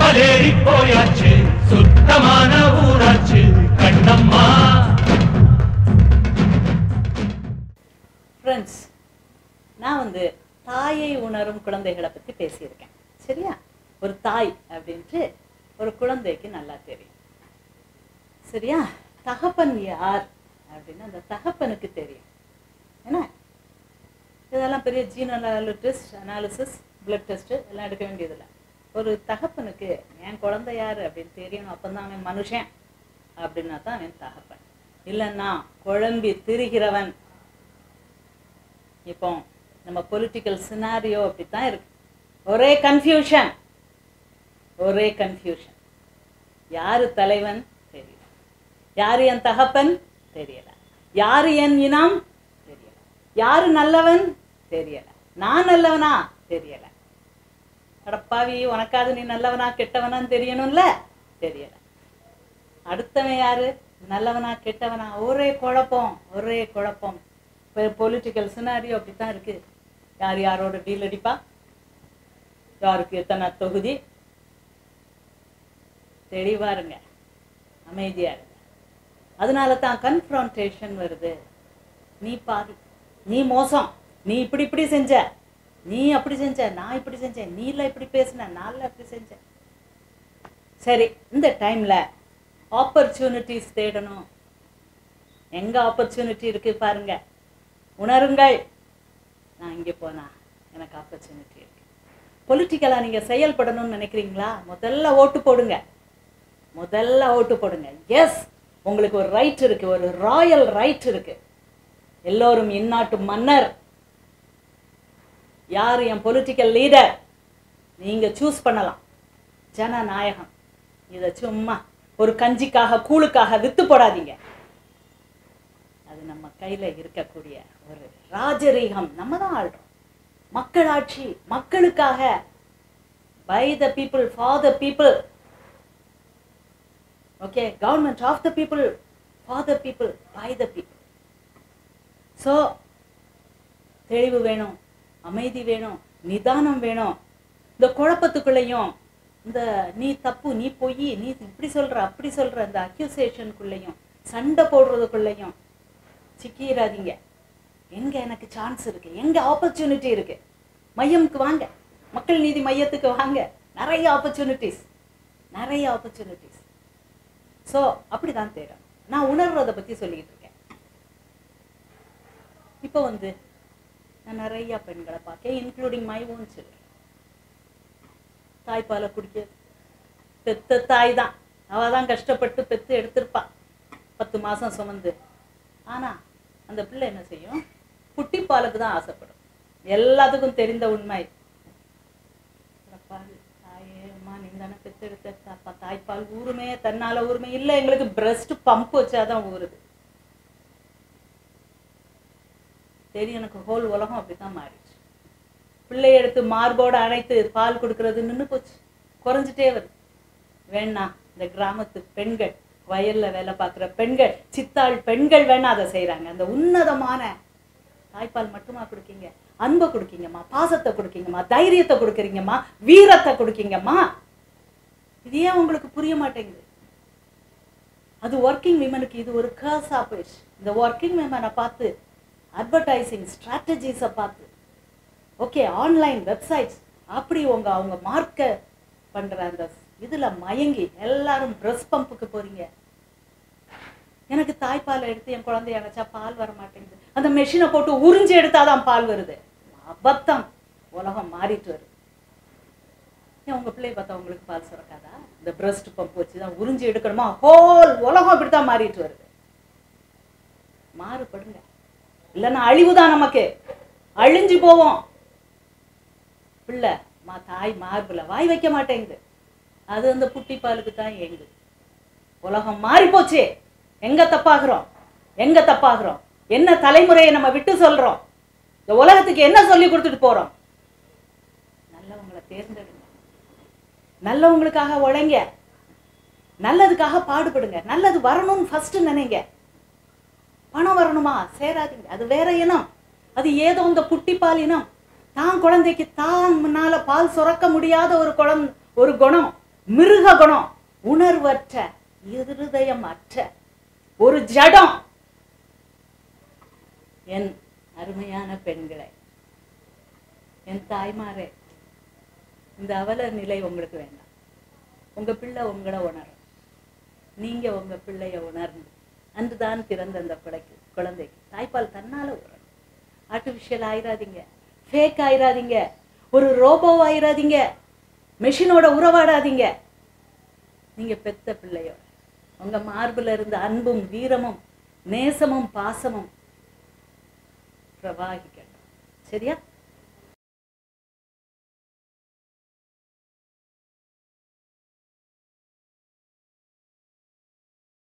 மலேறி போயாச்சு சுத்தமான ஊராச்சு கண்ணம்மா ஃப்ரெண்ட்ஸ் நான் வந்து தாயை உணரும் குழந்தைகளை பற்றி பேசியிருக்கேன் சரியா ஒரு தாய் அப்படின்ட்டு ஒரு குழந்தைக்கு நல்லா தெரியும் சரியா தகப்பன் யார் அப்படின்னு அந்த தகப்பனுக்கு தெரியும் என்ன இதெல்லாம் பெரிய gene test analysis blood test எல்லாம் எடுக்க வேண்டியதில்லை ஒரு தகப்பனுக்கு என் குழந்தை யார் அப்படின்னு தெரியணும் அப்போ தான் அவன் மனுஷன் அப்படின்னா தான் அவன் தகப்பன் இல்லைன்னா குழம்பி திரிகிறவன் இப்போ நம்ம பொலிட்டிக்கல் சினாரியோ அப்படித்தான் இருக்கு ஒரே கன்ஃபியூஷன் ஒரே கன்ஃபியூஷன் யாரு தலைவன் தெரியல யாரு என் தகப்பன் தெரியல யாரு என் இனம் தெரியல யாரு நல்லவன் தெரியல நான் நல்லவனா தெரியல அடப்பாவி உனக்காவது நீ நல்லவனா கெட்டவனான்னு தெரியணும்ல தெரியல அடுத்தவன் யாரு நல்லவனா கெட்டவனா ஒரே குழப்பம் ஒரே குழப்பம் இப்போ பொலிட்டிக்கல் சினாரியோ அப்படித்தான் இருக்கு யார் யாரோட டீல் அடிப்பா யாருக்கு எத்தனை தொகுதி தெளிவா இருங்க அமைதியா இருங்க அதனால தான் கன்ஃபrontation வருது நீ பாதி நீ மோசம் நீ இப்படி இப்படி செஞ்ச நீ அப்படி செஞ்ச நான் இப்படி செஞ்சேன் நீ இல்ல இப்படி பேசின நான் இல்ல இப்படி செஞ்சேன் சரி இந்த டைம்ல ஆப்பர்ச்சுனிட்டிஸ் தேடணும் எங்க ஆப்பர்ச்சுனிட்டி இருக்கு பாருங்க உணருங்கள் நான் இங்கே போனா எனக்கு ஆப்பர்ச்சுனிட்டி இருக்கு பொலிட்டிக்கலாக நீங்கள் செயல்படணும்னு நினைக்கிறீங்களா முதல்ல ஓட்டு போடுங்க முதல்ல ஓட்டு போடுங்க எஸ் உங்களுக்கு ஒரு ரைட் இருக்கு ஒரு ராயல் ரைட் இருக்கு எல்லோரும் இந்நாட்டு மன்னர் யார் என் பொலிட்டிக்கல் லீடர் நீங்க சூஸ் பண்ணலாம் ஜனநாயகம் இதை சும்மா ஒரு கஞ்சிக்காக கூழுக்காக வித்து போடாதீங்க அது நம்ம கையில இருக்கக்கூடிய ஒரு ராஜரீகம் நம்ம தான் ஆள்றோம் மக்களாட்சி மக்களுக்காக by the people for the people okay government of the people for the people by the people so தெளிவு வேணும் அமைதி வேணும் நிதானம் வேணும் இந்த குழப்பத்துக்குள்ளேயும் இந்த நீ தப்பு நீ பொய் நீ இப்படி சொல்ற அப்படி சொல்ற இந்த அக்யூசேஷனுக்குள்ளேயும் சண்டை போடுறதுக்குள்ளேயும் சிக்கிடாதீங்க எங்க எனக்கு சான்ஸ் இருக்கு எங்க ஆப்பர்ச்சுனிட்டி இருக்கு மையம்க்கு வாங்க மக்கள் நீதி மையத்துக்கு வாங்க நிறைய ஆப்பர்ச்சுனிட்டிஸ் நிறைய ஆப்பர்ச்சுனிட்டிஸ் ஸோ அப்படிதான் தேடும் நான் உணர்றதை பத்தி சொல்லிக்கிட்டு இருக்கேன் இப்போ வந்து நான் நிறைய பெண்களை பார்க்கேன் இன்க்ளூடிங் மை ஓன் சில்ட்ரன் தாய்ப்பாலை குடிக்க பெத்த தாய் தான் அவ தான் கஷ்டப்பட்டு பெத்து எடுத்திருப்பா பத்து மாசம் சுமந்து ஆனா அந்த பிள்ளை என்ன செய்யும் குட்டிப்பாலுக்கு தான் ஆசைப்படும் எல்லாத்துக்கும் தெரிந்த உண்மை அடப்பாவி, தாயே அம்மா நீ தானே பெத்து எடுத்த தாப்பா தாய்ப்பால் ஊருமே தன்னால ஊருமே இல்லை எங்களுக்கு பிரஸ்ட் பம்ப் வச்சாதான் ஊறுது தெரியும் எனக்கு ஹோல் உலகம் அப்படித்தான் மாறிடுச்சு பிள்ளை எடுத்து மார்போட அணைத்து பால் கொடுக்கறது நின்று போச்சு குறைஞ்சிட்டே வருது வேணா இந்த கிராமத்து பெண்கள் வயல்ல வேலை பார்க்குற பெண்கள் சித்தாள் பெண்கள் வேணா அதை செய்றாங்க அந்த உன்னதமான தாய்ப்பால் மட்டுமா கொடுக்கீங்க அன்பை கொடுக்கீங்கம்மா பாசத்தை கொடுக்கீங்கம்மா தைரியத்தை கொடுக்குறீங்கம்மா வீரத்தை கொடுக்கீங்கம்மா இது ஏன் உங்களுக்கு புரிய மாட்டேங்குது அது ஒர்க்கிங் விமனுக்கு இது ஒரு கர்ஸாக போயிடுச்சு இந்த ஒர்க்கிங் விமனை பார்த்து அட்வர்டைசிங் ஸ்ட்ராட்டஜிஸை பார்த்து ஓகே ஆன்லைன் வெப்சைட்ஸ் அப்படி உங்க அவங்க மார்க்க பண்ற அந்த இதுல மயங்கி எல்லாரும் பிரஸ் பம்புக்கு போறீங்க எனக்கு தாய்ப்பால் எடுத்து என் குழந்தைய அணைச்சா பால் வர மாட்டேங்குது அந்த மெஷினை போட்டு உறிஞ்சு எடுத்தாதான் பால் வருது அபத்தம் உலகம் மாறிட்டு வருது ஏன் உங்க பிள்ளைய பார்த்தா உங்களுக்கு பால் சுரக்காதா இந்த பிரஸ்ட் பம்ப் வச்சு தான் உறிஞ்சி எடுக்கணுமா ஹோல் உலகம் இப்படித்தான் மாறிட்டு வருது மாறுபடுங்க இல்லைன்னா அழிவுதான் நமக்கு அழிஞ்சு போவோம் பிள்ளை மா தாய் மார்புல வாய் வைக்க மாட்டேங்குது அது அந்த புட்டி பாலுக்கு தான் ஏங்குது உலகம் மாறி போச்சே எங்க தப்பாகிறோம் எங்க தப்பாகிறோம் என்ன தலைமுறையை நம்ம விட்டு சொல்றோம் இந்த உலகத்துக்கு என்ன சொல்லி கொடுத்துட்டு போறோம் நல்லவங்களை தேர்ந்தெடுங்க நல்லவங்களுக்காக உழைங்க நல்லதுக்காக பாடுபடுங்க நல்லது வரணும்னு ஃபர்ஸ்ட் நினைங்க பணம் வரணுமா சேராதீங்க அது வேற இனம் அது ஏதோ இந்த புட்டிப்பால் இனம் தான் குழந்தைக்கு தான்னால பால் சுரக்க முடியாத ஒரு குழந்தை ஒரு குணம் மிருக குணம் உணர்வற்ற இருதயம் அற்ற ஒரு ஜடம் என் அருமையான பெண்களை என் தாய்மாரே இந்த அவல நிலை உங்களுக்கு வேண்டாம் உங்க பிள்ளை உங்களை உணரும் நீங்க உங்க பிள்ளைய உணர்ந்து அன்றுதான் பிறந்த அந்த பிள்ளைக்கு குழந்தைக்கு தாய்ப்பால் தன்னால உணரும் ஆர்டிஃபிஷியல் ஆயிராதீங்க ஃபேக் ஆயிராதீங்க ஒரு ரோபோ ஆயிராதீங்க மெஷினோட உறவாடாதீங்க நீங்க பெத்த பிள்ளையோட உங்க மார்புல இருந்த அன்பும் வீரமும் நேசமும் பாசமும் பிரவாகிக்கட்டும் சரியா